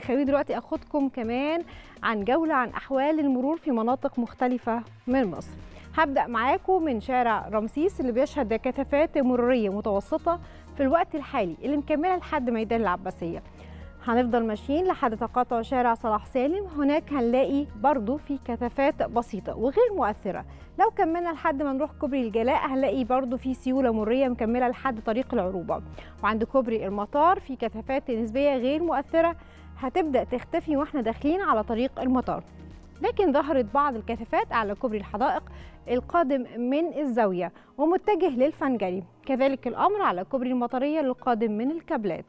خليني دلوقتي اخدكم كمان عن جوله عن احوال المرور في مناطق مختلفه من مصر هبدا معاكم من شارع رمسيس اللي بيشهد كثافات مروريه متوسطه في الوقت الحالي اللي مكمله لحد ميدان العباسيه هنفضل ماشيين لحد تقاطع شارع صلاح سالم هناك هنلاقي برضو في كثافات بسيطة وغير مؤثرة لو كملنا لحد ما نروح كوبري الجلاء هنلاقي برضو في سيولة مرية مكملة لحد طريق العروبة وعند كوبري المطار في كثافات نسبية غير مؤثرة هتبدأ تختفي واحنا داخلين على طريق المطار لكن ظهرت بعض الكثافات على كوبري الحدائق القادم من الزاوية ومتجه للفنجري كذلك الأمر على كوبري المطرية القادم من الكابلات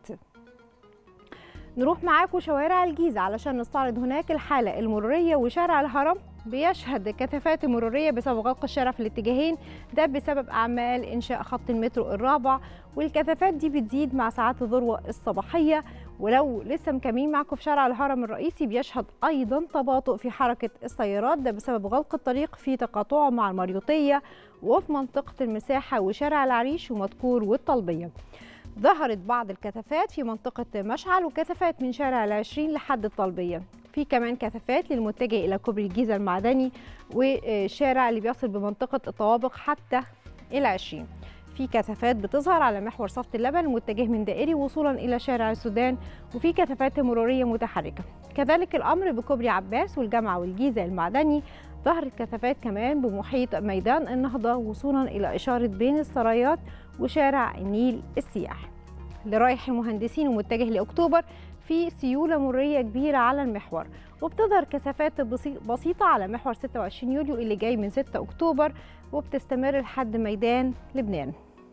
نروح معاكم شوارع الجيزة علشان نستعرض هناك الحالة المرورية وشارع الهرم بيشهد كثافات مرورية بسبب غلق الشارع في الاتجاهين ده بسبب أعمال إنشاء خط المترو الرابع والكثافات دي بتزيد مع ساعات الذروة الصباحية ولو لسه مكملين معاكم في شارع الهرم الرئيسي بيشهد أيضا تباطؤ في حركة السيارات ده بسبب غلق الطريق في تقاطعه مع المريوطية وفي منطقة المساحة وشارع العريش ومدكور والطلبية ظهرت بعض الكثافات في منطقة مشعل وكثافات من شارع العشرين لحد الطلبية في كمان كثافات للمتجه إلى كوبري الجيزة المعدني وشارع اللي بيصل بمنطقة الطوابق حتى العشرين في كثافات بتظهر على محور صفت اللبن المتجه من دائري وصولا إلى شارع السودان وفي كثافات مرورية متحركة كذلك الأمر بكوبري عباس والجامعة والجيزة المعدني ظهرت كثافات كمان بمحيط ميدان النهضة وصولا إلى إشارة بين السرايات وشارع النيل السياحي اللي رايح المهندسين ومتجه لأكتوبر في سيولة مرية كبيرة على المحور وبتظهر كثافات بسيطة على محور 26 يوليو اللي جاي من 6 أكتوبر وبتستمر لحد ميدان لبنان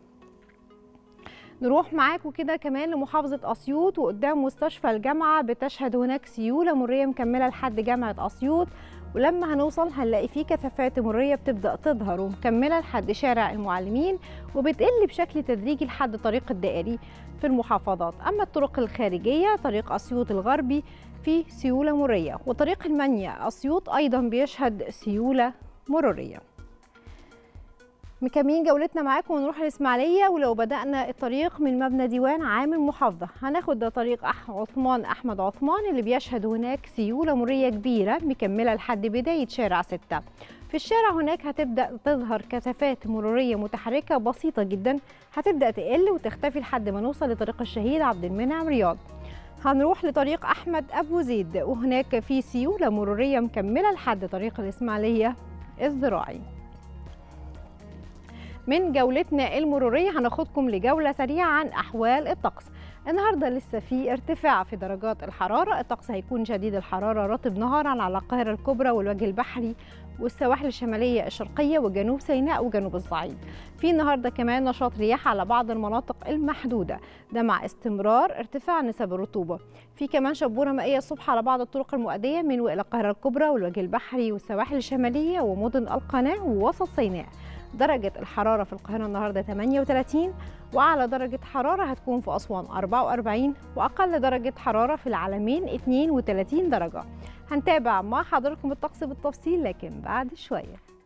نروح معاكم كده كمان لمحافظة أسيوط وقدام مستشفى الجامعة بتشهد هناك سيولة مرية مكملة لحد جامعة أسيوط ولما هنوصل هنلاقي في كثافات مروريه بتبدا تظهر ومكمله لحد شارع المعلمين وبتقل بشكل تدريجي لحد طريق الدائري في المحافظات اما الطرق الخارجيه طريق اسيوط الغربي في سيوله مروريه وطريق المنيا اسيوط ايضا بيشهد سيوله مروريه مكملين جولتنا معاكم ونروح الاسماعيليه ولو بدانا الطريق من مبنى ديوان عام المحافظه هناخد ده طريق أح عثمان احمد عثمان اللي بيشهد هناك سيوله مريه كبيره مكمله لحد بدايه شارع 6 في الشارع هناك هتبدا تظهر كثافات مروريه متحركه بسيطه جدا هتبدا تقل وتختفي لحد ما نوصل لطريق الشهيد عبد المنعم رياض هنروح لطريق احمد ابو زيد وهناك في سيوله مروريه مكمله لحد طريق الاسماعيليه الزراعي من جولتنا المرورية هناخدكم لجولة سريعة عن أحوال الطقس النهارده لسه في ارتفاع في درجات الحرارة الطقس هيكون شديد الحرارة رطب نهارا على القاهرة الكبرى والوجه البحري والسواحل الشمالية الشرقية وجنوب سيناء وجنوب الصعيد في النهارده كمان نشاط رياح على بعض المناطق المحدودة ده مع استمرار ارتفاع نسب الرطوبة في كمان شبورة مائية الصبح على بعض الطرق المؤدية من وإلى القاهرة الكبرى والوجه البحري والسواحل الشمالية ومدن القناة ووسط سيناء درجة الحرارة في القاهرة النهاردة 38 وأعلى درجة حرارة هتكون في أسوان 44 وأقل درجة حرارة في العلمين 32 درجة هنتابع مع حضراتكم الطقس بالتفصيل لكن بعد شوية